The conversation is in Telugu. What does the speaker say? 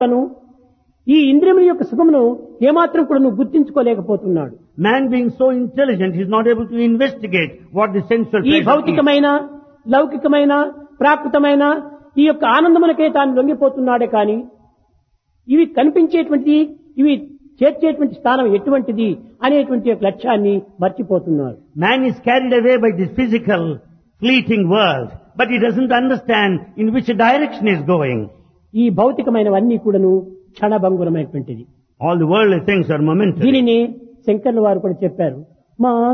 తను ఈ ఇంద్రియముల యొక్క సుఖమును ఏమాత్రం కూడా నువ్వు గుర్తించుకోలేకపోతున్నాడు Man being so intelligent, he is not able to investigate what the sensual ఈ pleasure is. భౌతికమైన లౌకికమైన ప్రాకృతమైన ఈ యొక్క ఆనందములకే తాను లొంగిపోతున్నాడే కాని ఇవి కనిపించేటువంటి ఇవి చేర్చేటువంటి స్థానం ఎటువంటిది అనేటువంటి యొక్క లక్ష్యాన్ని మర్చిపోతున్నారు Man is carried away by this physical, fleeting world, but he doesn't understand in which direction he is going. ఈ భౌతికమైనవన్నీ కూడాను క్షణభంగురమైనటువంటిది All the worldly things are momentary. దీనిని శంకర్ల వారు కూడా చెప్పారు మా